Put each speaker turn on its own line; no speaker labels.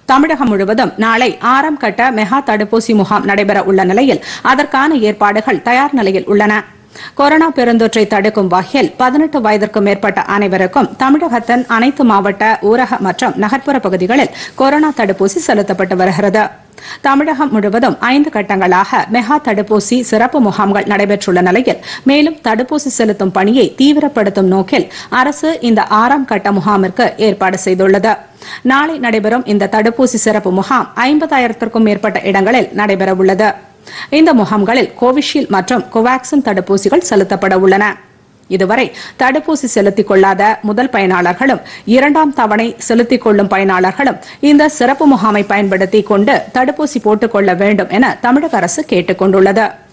தமிழகம் முழுவதும் நாளை ஆறாம் கட்ட மெகா தடுப்பூசி முகாம் நடைபெற உள்ள நிலையில் அதற்கான ஏற்பாடுகள் தயார் நிலையில் உள்ளன கொரோனா பெருந்தொற்றை தடுக்கும் வகையில் பதினெட்டு வயதிற்கும் மேற்பட்ட அனைவருக்கும் தமிழகத்தின் அனைத்து மாவட்ட ஊரக மற்றும் நகர்ப்புற பகுதிகளில் கொரோனா தடுப்பூசி செலுத்தப்பட்டு வருகிறது தமிழகம் முழுவதும் ஐந்து கட்டங்களாக மெகா தடுப்பூசி சிறப்பு முகாம்கள் நடைபெற்றுள்ள நிலையில் மேலும் தடுப்பூசி செலுத்தும் பணியை தீவிரப்படுத்தும் நோக்கில் அரசு இந்த ஆறாம் கட்ட முகாமிற்கு ஏற்பாடு செய்துள்ளது நாளை நடைபெறும் இந்த தடுப்பூசி சிறப்பு முகாம் ஐம்பதாயிரத்திற்கும் மேற்பட்ட இடங்களில் நடைபெறவுள்ளது இந்த முகாம்களில் கோவிஷீல்டு மற்றும் கோவாக்சின் தடுப்பூசிகள் செலுத்தப்பட உள்ளன இதுவரை தடுப்பூசி செலுத்திக் கொள்ளாத முதல் பயனாளர்களும் இரண்டாம் தவணை செலுத்திக் கொள்ளும் பயனாளர்களும் இந்த சிறப்பு முகாமை பயன்படுத்திக் கொண்டு தடுப்பூசி போட்டுக் கொள்ள வேண்டும் என தமிழக அரசு கேட்டுக் கொண்டுள்ளது